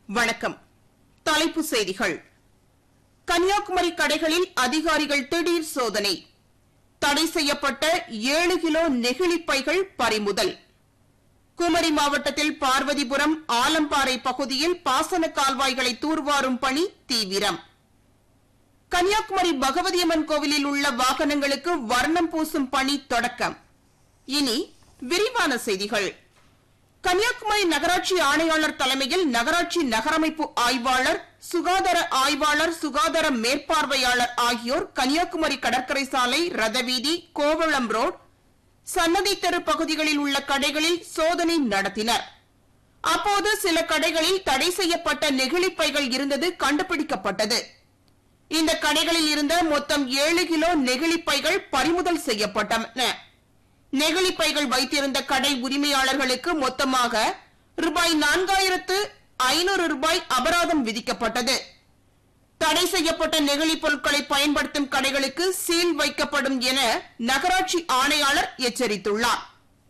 வணக்கம் தலைப்புச் செய்திகள் கன்னியாகுமரி கடைகளில் அதிகாரிகள் திடீர் சோதனை தடை செய்யப்பட்ட ஏழு கிலோ நெகிழிப் பைகள் பறிமுதல் குமரி மாவட்டத்தில் பார்வதிபுரம் ஆலம்பாறை பகுதியில் பாசன கால்வாய்களை தூர்வாரும் பணி தீவிரம் கன்னியாகுமரி பகவதியம்மன் கோவிலில் உள்ள வாகனங்களுக்கு வர்ணம் பூசும் பணி தொடக்கம் இனி விரிவான செய்திகள் கன்னியாகுமரி நகராட்சி ஆணையாளர் தலைமையில் நகராட்சி நகரமைப்பு ஆய்வாளர் சுகாதார ஆய்வாளர் சுகாதார மேற்பார்வையாளர் ஆகியோர் கன்னியாகுமரி கடற்கரை சாலை ரதவீதி கோவளம் ரோட் சன்னதி தெரு பகுதிகளில் உள்ள கடைகளில் சோதனை நடத்தினர் அப்போது சில கடைகளில் தடை செய்யப்பட்ட நெகிழிப் பைகள் இருந்தது கண்டுபிடிக்கப்பட்டது இந்த கடைகளில் இருந்த மொத்தம் ஏழு கிலோ நெகிழிப் பைகள் பறிமுதல் செய்யப்பட்டன நெகிழிப் பைகள் வைத்திருந்த கடை உரிமையாளர்களுக்கு மொத்தமாக ரூபாய் நான்காயிரத்து ஐநூறு ரூபாய் அபராதம் விதிக்கப்பட்டது தடை செய்யப்பட்ட நெகிழிப் பொருட்களை பயன்படுத்தும் கடைகளுக்கு சீல் வைக்கப்படும் என நகராட்சி ஆணையாளர் எச்சரித்துள்ளார்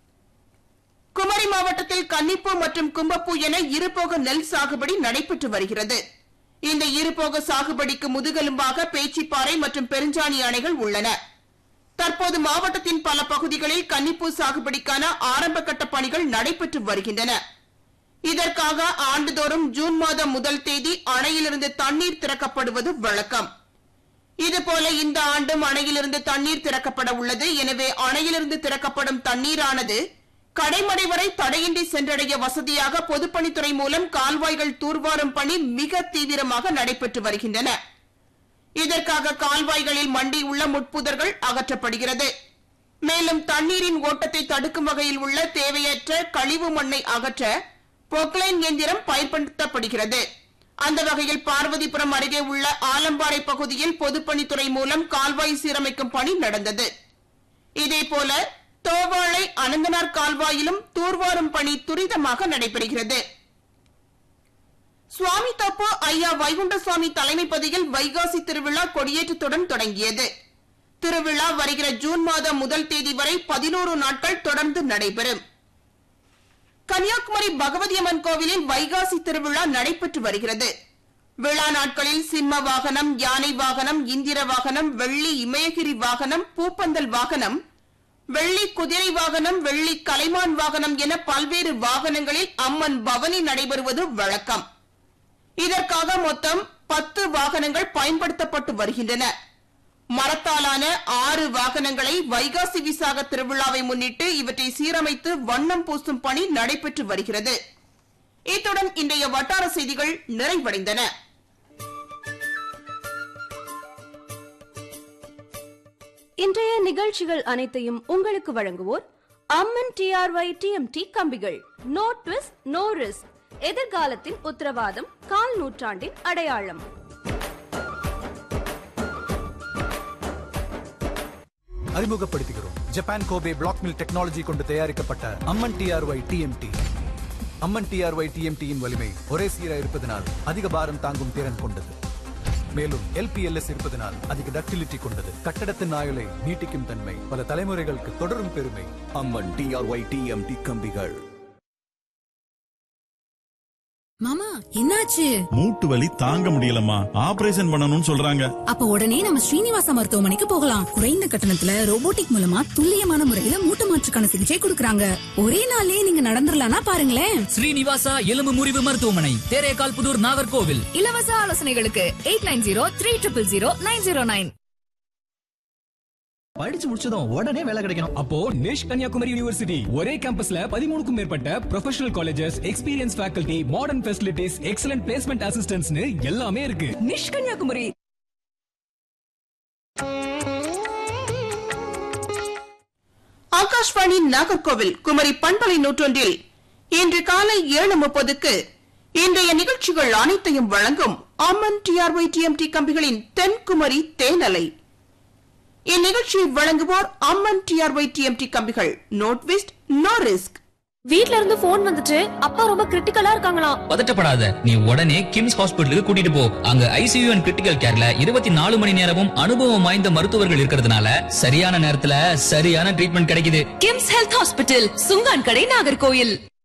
குமரி மாவட்டத்தில் கன்னிப்பூ மற்றும் கும்பப்பூ என இருபோக நெல் சாகுபடி நடைபெற்று வருகிறது இந்த இருபோக சாகுபடிக்கு முதுகெலும்பாக பேச்சிப்பாறை மற்றும் பெருஞ்சாணி அணைகள் உள்ளன தற்போது மாவட்டத்தின் பல பகுதிகளில் கன்னிப்பூ சாகுபடிக்கான ஆரம்ப கட்ட பணிகள் நடைபெற்று வருகின்றன இதற்காக ஆண்டுதோறும் ஜூன் மாதம் முதல் தேதி அணையிலிருந்து தண்ணீர் திறக்கப்படுவது வழக்கம் இதுபோல இந்த ஆண்டும் அணையிலிருந்து தண்ணீர் திறக்கப்பட உள்ளது எனவே அணையிலிருந்து திறக்கப்படும் தண்ணீரானது கடைமடை வரை தடையின்றி சென்றடைய வசதியாக பொதுப்பணித்துறை மூலம் கால்வாய்கள் தூர்வாரும் பணி மிக தீவிரமாக நடைபெற்று வருகின்றன இதற்காக கால்வாய்களில் மண்டி உள்ள முட்புதர்கள் அகற்றப்படுகிறது மேலும் தண்ணீரின் ஓட்டத்தை தடுக்கும் வகையில் உள்ள தேவையற்ற கழிவு மண்ணை அகற்ற பொக்லைன் இயந்திரம் பயன்படுத்தப்படுகிறது அந்த வகையில் பார்வதிபுரம் அருகே உள்ள ஆலம்பாறை பகுதியில் பொதுப்பணித்துறை மூலம் கால்வாய் சீரமைக்கும் பணி நடந்தது இதேபோல தோவாளை அனந்தனார் கால்வாயிலும் தூர்வாரும் பணி துரிதமாக நடைபெறுகிறது சுவாமி தப்போ ஐயா வைகுண்டசுவாமி தலைமைப்பதியில் வைகாசி திருவிழா கொடியேற்றத்துடன் தொடங்கியது திருவிழா வருகிற ஜூன் மாதம் முதல் தேதி வரை பதினோரு நாட்கள் தொடர்ந்து நடைபெறும் கன்னியாகுமரி பகவதியம்மன் கோவிலில் வைகாசி திருவிழா நடைபெற்று வருகிறது விழா நாட்களில் சிம்ம வாகனம் யானை வாகனம் இந்திர வாகனம் வெள்ளி இமயகிரி வாகனம் பூப்பந்தல் வாகனம் வெள்ளி குதிரை வாகனம் வெள்ளி கலைமான் வாகனம் என பல்வேறு வாகனங்களில் அம்மன் பவனி நடைபெறுவது வழக்கம் இதற்காக மொத்தம் பத்து வாகனங்கள் பயன்படுத்தப்பட்டு வருகின்றன மரத்தாலான ஆறு வாகனங்களை வைகாசி விசாக திருவிழாவை முன்னிட்டு இவற்றை சீரமைத்து வண்ணம் பூசும் பணி நடைபெற்று வருகிறது இத்துடன் இன்றைய வட்டார செய்திகள் நிறைவடைந்தன இன்றைய நிகழ்ச்சிகள் அனைத்தையும் உங்களுக்கு வழங்குவோர் அம்மன் டிஆர்ஒய் டிஎம்டி கம்பிகள் நோ ட்விஸ்ட் நோ ரிஸ்க் எதிர்காலத்தின் உத்தரவாதம் கால் நூற்றாண்டின் அடையாளம் அறிமுகப்படுத்துகிறோம் Japan Kobe black mill technology கொண்டு தயாரிக்கப்பட்ட Amman TRY TMT Amman TRY டிஎம்டியின் வலிமை ஒரே சீராக இருப்பதனால் அதிக பாரம் தாங்கும் திறன் கொண்டது மேலும் எல்பிஎல்எஸ் இருப்பதனால் அதிக டக்டிலிட்டி கொண்டது கட்டடத்தின் ஆயுளை நீட்டிக்கும் தன்மை பல தலைமுறைகளுக்கு தொடரும் பெருமை அம்மன் டிஆர்ஒய் டிஎம்டி கம்பிகள் மாமா என்னாச்சு மூட்டு வலி தாங்க முடியலம்மா ஆபரேஷன் பண்ணணும்னு சொல்றாங்க அப்ப உடனே நம்ம ஸ்ரீனிவாசா மருத்துவமனைக்கு போகலாம் குறைந்த கட்டணத்துல ரோபோட்டிக் மூலமா துல்லியமான முறையில மூட்டு மாற்றுக்கான சிகிச்சை கொடுக்கறாங்க ஒரே நாள்லயே நீங்க நடந்துடலாம்னா பாருங்களேன் ஸ்ரீனிவாசா எலும்பு முறிவு மருத்துவமனை தேரேகால் புதூர் நாகர்கோவில் இலவச ஆலோசனைகளுக்கு eight nine zero three triple zero nine zero nine படிச்சு முடிச்சதும் உடனே வேலை கிடைக்கணும் அப்போ நிஷ் கன்னியாகுமரி யூனிவர்சிட்டி ஒரே கேம்பஸ்ல பதிமூணுக்கும் மேற்பட்ட professional colleges experience faculty modern facilities excellent placement அசிஸ்டன்ட்ஸ்னு எல்லாமே இருக்கு நிஷ் கன்னியாகுமரி ஆகாஷ்வாணி நாகர்கோவில் குமரி பண்பலை நூற்றொன்றில் இன்று காலை ஏழு முப்பதுக்கு இன்றைய நிகழ்ச்சிகள் அனைத்தையும் வழங்கும் அம்மன் டிஆர்ஒய் டிஎம்டி கம்பிகளின் தென்குமரி தேனலை இந்நிகழ்ச்சியை வழங்குவோர் அம்மன் டிஆர்ஒய் டிஎம்டி கம்பிகள் நோட் விஸ்ட் நோ ரிஸ்க் வீட்ல இருந்து போன் வந்துச்சு அப்பா ரொம்ப கிரிட்டிக்கலா இருக்காங்களாம் பதட்டப்படாத நீ உடனே கிம்ஸ் ஹாஸ்பிட்டலுக்கு கூட்டிட்டு போ அங்க ஐசியூ அண்ட் கிரிட்டிக்கல் கேர்ல இருபத்தி நாலு மணி நேரமும் அனுபவம் வாய்ந்த மருத்துவர்கள் இருக்கிறதுனால சரியான நேரத்துல சரியான ட்ரீட்மெண்ட் கிடைக்குது கிம்ஸ் ஹெல்த் ஹாஸ்பிட்டல் சுங்கான் கடை நாகர்கோயில்